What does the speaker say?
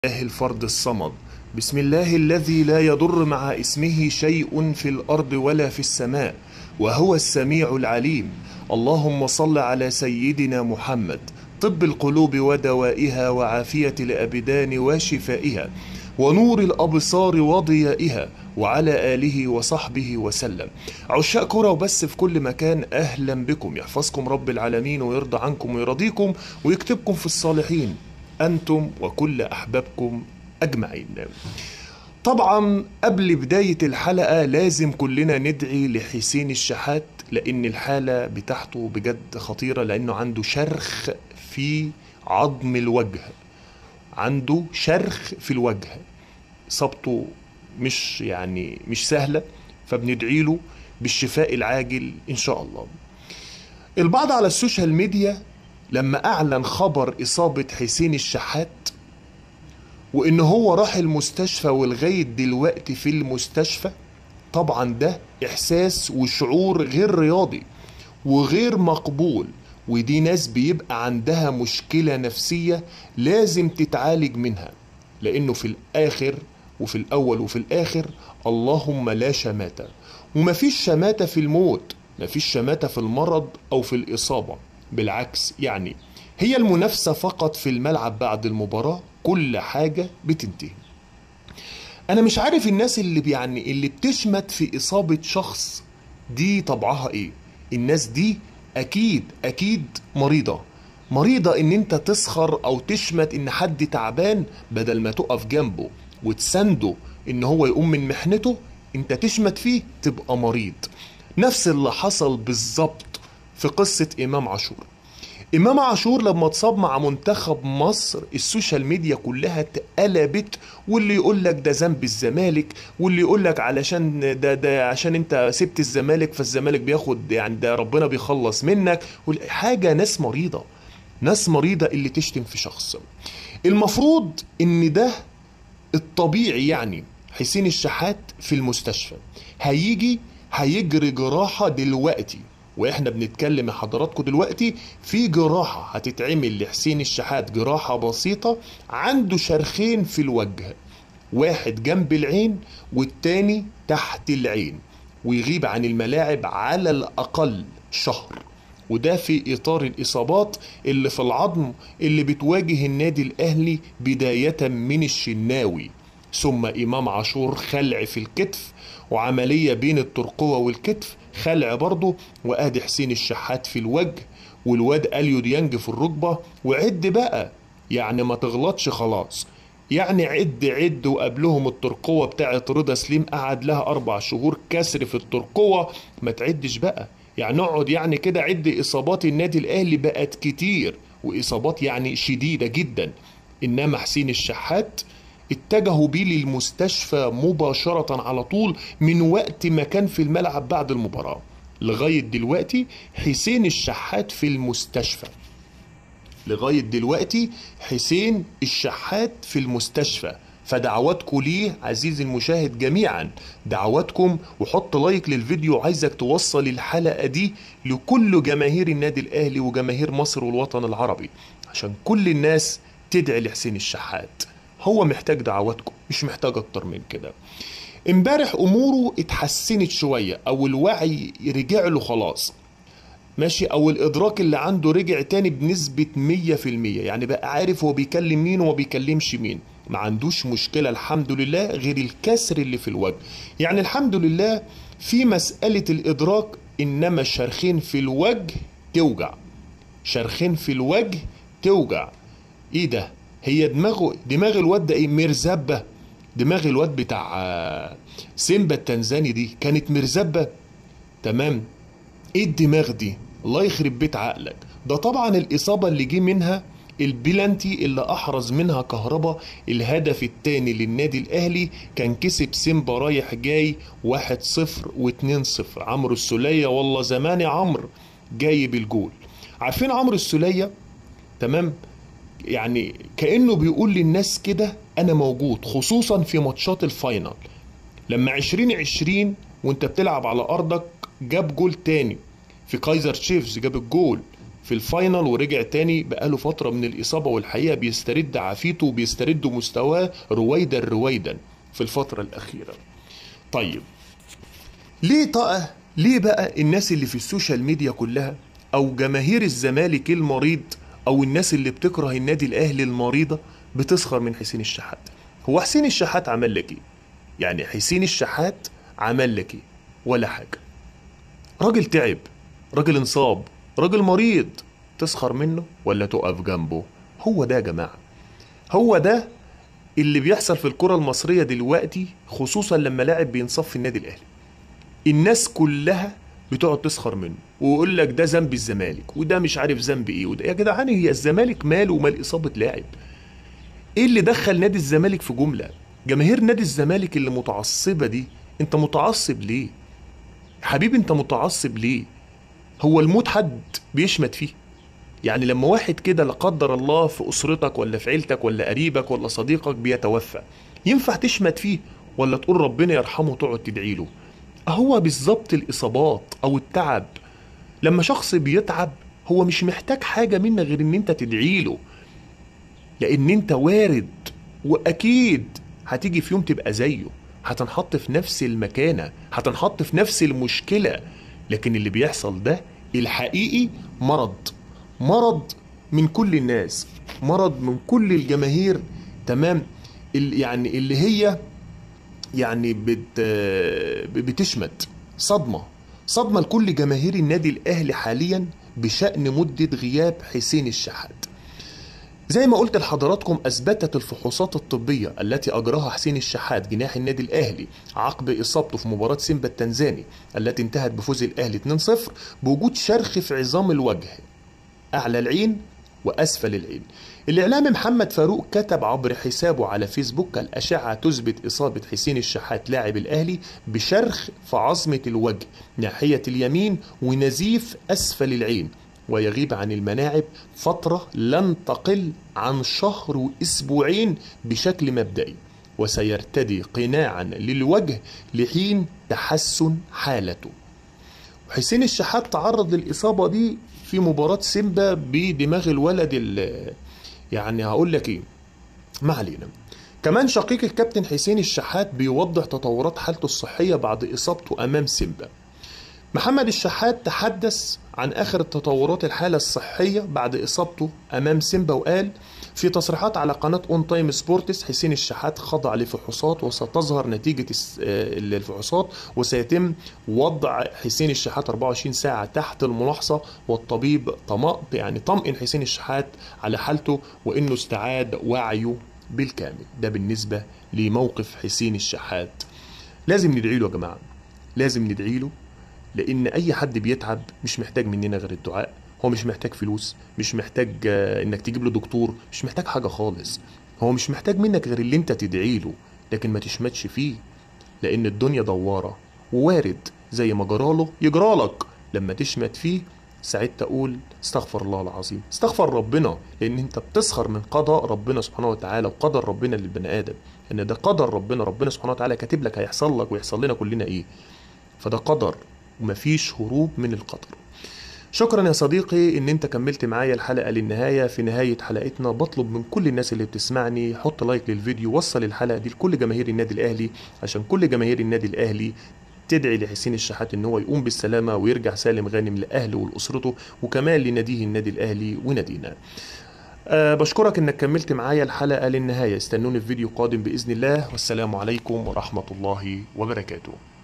الله الفرد الصمد بسم الله الذي لا يضر مع اسمه شيء في الارض ولا في السماء وهو السميع العليم اللهم صل على سيدنا محمد طب القلوب ودوائها وعافيه الابدان وشفائها ونور الابصار وضيائها وعلى اله وصحبه وسلم عشاق كرة وبس في كل مكان اهلا بكم يحفظكم رب العالمين ويرضى عنكم ويرضيكم ويكتبكم في الصالحين أنتم وكل أحبابكم أجمعين طبعا قبل بداية الحلقة لازم كلنا ندعي لحسين الشحات لأن الحالة بتاعته بجد خطيرة لأنه عنده شرخ في عظم الوجه عنده شرخ في الوجه إصابته مش يعني مش سهلة فبندعي له بالشفاء العاجل إن شاء الله البعض على السوشيال ميديا لما أعلن خبر إصابة حسين الشحات وإن هو راح المستشفى ولغاية دلوقتي في المستشفى طبعا ده إحساس وشعور غير رياضي وغير مقبول ودي ناس بيبقى عندها مشكلة نفسية لازم تتعالج منها لأنه في الآخر وفي الأول وفي الآخر اللهم لا شماتة ومفيش شماتة في الموت مفيش شماتة في المرض أو في الإصابة بالعكس يعني هي المنافسة فقط في الملعب بعد المباراة كل حاجة بتنتهي أنا مش عارف الناس اللي يعني اللي بتشمت في إصابة شخص دي طبعها إيه الناس دي أكيد أكيد مريضة مريضة إن أنت تسخر أو تشمت إن حد تعبان بدل ما تقف جنبه وتسنده إن هو يقوم من محنته أنت تشمت فيه تبقى مريض نفس اللي حصل بالظبط في قصة إمام عاشور إمام عاشور لما اتصاب مع منتخب مصر السوشيال ميديا كلها اتقلبت واللي يقول لك ده ذنب الزمالك واللي يقول لك علشان ده ده عشان انت سبت الزمالك فالزمالك بياخد يعني ده ربنا بيخلص منك حاجة ناس مريضة ناس مريضة اللي تشتم في شخص المفروض ان ده الطبيعي يعني حسين الشحات في المستشفى هيجي هيجري جراحة دلوقتي واحنا بنتكلم يا حضراتكم دلوقتي في جراحة هتتعمل لحسين الشحات جراحة بسيطة عنده شرخين في الوجه واحد جنب العين والتاني تحت العين ويغيب عن الملاعب على الأقل شهر وده في إطار الإصابات اللي في العظم اللي بتواجه النادي الأهلي بداية من الشناوي ثم إمام عاشور خلع في الكتف وعملية بين الترقوة والكتف خلع برضه وادي حسين الشحات في الوجه والواد اليو ديانج في الركبه وعد بقى يعني ما تغلطش خلاص يعني عد عد وقبلهم الترقوة بتاعت رضا سليم قعد لها أربع شهور كسر في الترقوة ما تعدش بقى يعني نقعد يعني كده عد إصابات النادي الأهلي بقت كتير وإصابات يعني شديدة جدا إنما حسين الشحات اتجهوا بيه للمستشفى مباشرة على طول من وقت ما كان في الملعب بعد المباراة لغاية دلوقتي حسين الشحات في المستشفى لغاية دلوقتي حسين الشحات في المستشفى فدعواتكم ليه عزيزي المشاهد جميعا دعواتكم وحط لايك للفيديو عايزك توصل الحلقة دي لكل جماهير النادي الأهلي وجماهير مصر والوطن العربي عشان كل الناس تدعي لحسين الشحات هو محتاج دعواتكم مش محتاج اكتر من كده امبارح اموره اتحسنت شوية او الوعي رجع له خلاص ماشي او الادراك اللي عنده رجع تاني بنسبة مية في المية يعني بقى عارف هو بيكلم مين وما بيكلمش مين ما عندوش مشكلة الحمد لله غير الكسر اللي في الوجه يعني الحمد لله في مسألة الادراك انما الشرخين في الوجه توجع شرخين في الوجه توجع ايه ده هي دماغه دماغ الواد ده ايه مرزبه دماغ الواد بتاع سيمبا التنزاني دي كانت مرزبه تمام ايه الدماغ دي الله يخرب بيت عقلك ده طبعا الاصابه اللي جه منها البلانتي اللي احرز منها كهربا الهدف الثاني للنادي الاهلي كان كسب سيمبا رايح جاي 1-0 و2-0 عمرو السوليه والله زمان يا عمرو جايب الجول عارفين عمرو السوليه تمام يعني كانه بيقول للناس كده انا موجود خصوصا في ماتشات الفاينل لما 2020 وانت بتلعب على ارضك جاب جول تاني في كايزر تشيفز جاب الجول في الفاينل ورجع تاني بقاله فترة من الإصابة والحقيقة بيسترد عافيته وبيسترد مستواه رويدا رويدا في الفترة الأخيرة طيب ليه بقى ليه بقى الناس اللي في السوشيال ميديا كلها أو جماهير الزمالك المريض أو الناس اللي بتكره النادي الأهلي المريضة بتسخر من حسين الشحات هو حسين الشحات عمل لك ايه يعني حسين الشحات عمل لك ايه ولا حاجة راجل تعب راجل انصاب راجل مريض تسخر منه ولا تقف جنبه هو ده يا جماعة هو ده اللي بيحصل في الكرة المصرية دلوقتي خصوصا لما لاعب بينصف في النادي الأهلي الناس كلها بتقعد تسخر منه ويقول لك ده ذنب الزمالك وده مش عارف ذنب ايه وده يا جدعان هي الزمالك ماله ومال إصابة لاعب ايه اللي دخل نادي الزمالك في جملة جماهير نادي الزمالك اللي متعصبة دي انت متعصب ليه حبيبي انت متعصب ليه هو الموت حد بيشمت فيه يعني لما واحد كده لا قدر الله في اسرتك ولا في عيلتك ولا قريبك ولا صديقك بيتوفى ينفع تشمت فيه ولا تقول ربنا يرحمه وتقعد تدعي له هو بالظبط الاصابات او التعب لما شخص بيتعب هو مش محتاج حاجه منك غير ان انت تدعي له لان انت وارد واكيد هتيجي في يوم تبقى زيه هتنحط في نفس المكانه هتنحط في نفس المشكله لكن اللي بيحصل ده الحقيقي مرض مرض من كل الناس مرض من كل الجماهير تمام ال- يعني اللي هي يعني بت بتشمت صدمه صدمه لكل جماهير النادي الاهلي حاليا بشان مده غياب حسين الشحات زي ما قلت لحضراتكم اثبتت الفحوصات الطبيه التي اجراها حسين الشحات جناح النادي الاهلي عقب اصابته في مباراه سيمبا التنزاني التي انتهت بفوز الاهلي 2-0 بوجود شرخ في عظام الوجه اعلى العين واسفل العين الاعلامي محمد فاروق كتب عبر حسابه على فيسبوك الاشعه تثبت اصابه حسين الشحات لاعب الاهلي بشرخ في عظمه الوجه ناحيه اليمين ونزيف اسفل العين ويغيب عن الملاعب فترة لن تقل عن شهر وأسبوعين بشكل مبدئي وسيرتدي قناعا للوجه لحين تحسن حالته حسين الشحات تعرض للإصابة دي في مباراة سيمبا بدماغ الولد ال- يعني هقول لك ايه ما علينا كمان شقيق الكابتن حسين الشحات بيوضح تطورات حالته الصحية بعد إصابته أمام سيمبا محمد الشحات تحدث عن آخر التطورات الحالة الصحية بعد إصابته أمام سيمبا وقال في تصريحات على قناة اون تايم سبورتس حسين الشحات خضع لفحوصات وستظهر نتيجة الس- آه، الفحوصات وسيتم وضع حسين الشحات 24 ساعة تحت الملاحظة والطبيب طمأ يعني طمئن حسين الشحات على حالته وإنه استعاد وعيه بالكامل ده بالنسبة لموقف حسين الشحات لازم ندعي له يا جماعة لازم ندعي له لان اي حد بيتعب مش محتاج مننا غير الدعاء هو مش محتاج فلوس مش محتاج آه، انك تجيب له دكتور مش محتاج حاجه خالص هو مش محتاج منك غير اللي انت تدعي له لكن ما تشمتش فيه لان الدنيا دواره ووارد زي ما جراله يجرالك لما تشمت فيه ساعتها تقول استغفر الله العظيم استغفر ربنا لان انت بتسخر من قضاء ربنا سبحانه وتعالى وقدر ربنا للبني ادم ان ده قدر ربنا ربنا سبحانه وتعالى كاتب لك هيحصل لك ويحصل لنا كلنا ايه فده قدر ومفيش هروب من القدر شكرا يا صديقي ان انت كملت معايا الحلقة للنهاية في نهاية حلقتنا بطلب من كل الناس اللي بتسمعني حط لايك للفيديو وصل الحلقة دي لكل جماهير النادي الاهلي عشان كل جماهير النادي الاهلي تدعي لحسين الشحات ان هو يقوم بالسلامة ويرجع سالم غانم لاهله ولاسرته وكمان لناديه النادي الاهلي ونادينا أه بشكرك انك كملت معايا الحلقة للنهاية استنوني في فيديو قادم بإذن الله والسلام عليكم ورحمة الله وبركاته